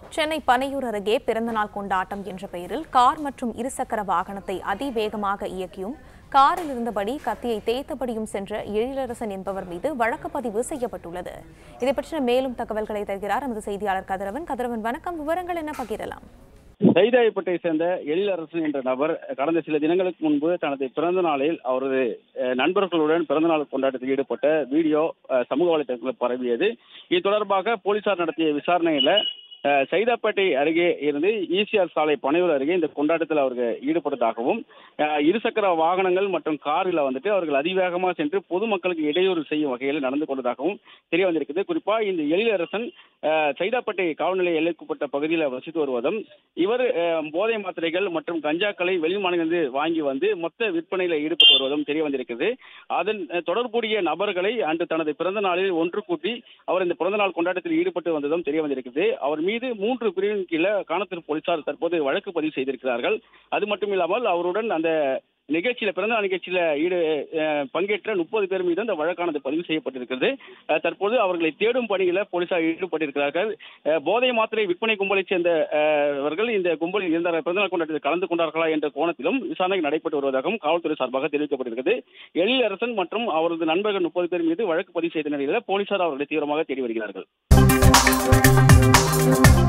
சென்னை பனையூர் அருகே பிறந்தநாள் கொண்டாட்டம் என்ற பெயரில் கார் மற்றும் இருசக்கர வாகனத்தை அதிவேகமாக இயக்கியும் காரில் இருந்தபடி கத்தியை தேய்த்தபடியும் சென்ற எழிலரசன் என்பவர் மீது வழக்கு பதிவு செய்யப்பட்டுள்ளது இதை பற்றின மேலும் தகவல்களை தருகிறார் நமது செய்தியாளர் கதிரவன் கதிரவன் வணக்கம் விவரங்கள் என்ன பகிரலாம் சைதாயப்பட்டை சேர்ந்த எழிலரசன் என்ற நபர் கடந்த சில தினங்களுக்கு முன்பு தனது பிறந்த நாளில் அவரது அஹ், நண்பர்களுடன் பிறந்தநாள் கொண்டாட்டத்தில் ஈடுபட்ட வீடியோ அஹ், சமூக வலைதளத்தில் பரவியது இது தொடர்பாக போலீசார் நடத்திய விசாரணையில அஹ், சைதாப்பேட்டை அருகே இருந்து ஈசிஆர் சாலை பனையூர் அருகே இந்த கொண்டாட்டத்தில் அவர்கள் ஈடுபட்டதாகவும் அஹ், இருசக்கர வாகனங்கள் மற்றும் காரில் வந்துட்டு அவர்கள் அதிவேகமாக சென்று பொதுமக்களுக்கு இடையூறு செய்யும் வகையில் நடந்து கொண்டதாகவும் தெரிய வந்திருக்குது குறிப்பா இந்த எழிலரசன் அஹ், சைதாப்பேட்டை காவல் நிலைய எல்லைக்குட்பட்ட பகுதியில் வசித்து வருவதும் இவர் அஹ், போதை மாத்திரைகள் மற்றும் கஞ்சாக்களை வெளி மாநிலங்களிலிருந்து வாங்கி வந்து மொத்த விற்பனையில் ஈடுபட்டு வருவதும் தெரிய வந்திருக்கிறது அதன் அஹ், தொடர்புடைய நபர்களை அன்று தனது பிறந்த நாளில் ஒன்று கூட்டி அவர் இந்த பிறந்த நாள் கொண்டாட்டத்தில் ஈடுபட்டு வந்ததும் தெரிய வந்திருக்கிறது அவர் மீது மூன்று பிரிவின் கீழே காணத்தூர் போலீசார் தற்போது வழக்கு பதிவு செய்திருக்கிறார்கள் அது மட்டும் இல்லாமல் அவருடன் அந்த நிகழ்ச்சியில பிறந்தநாள் நிகழ்ச்சியில ஈடு அஹ், பங்கேற்ற முப்பது பேர் மீது அந்த வழக்கானது பதிவு செய்யப்பட்டிருக்கிறது அஹ், தற்போது அவர்களை தேடும் பணியில போலீசார் ஈடுபட்டிருக்கிறார்கள் அஹ், போதை மாத்திரை விற்பனை கும்பலைச் சேர்ந்த அஹ், அவர்கள் இந்த கும்பலில் இருந்த பிறந்தநாள் கொண்டாட்டத்தில் கலந்து கொண்டார்களா என்ற கோணத்திலும் விசாரணை நடைபெற்று வருவதாகவும் காவல்துறை சார்பாக தெரிவிக்கப்பட்டிருக்கிறது எழிலரசன் மற்றும் அவரது நண்பர்கள் முப்பது பேர் மீது வழக்கு பதிவு செய்த நிலையில் போலீசார் அவர்களை தீவிரமாக தேடி வருகிறார்கள்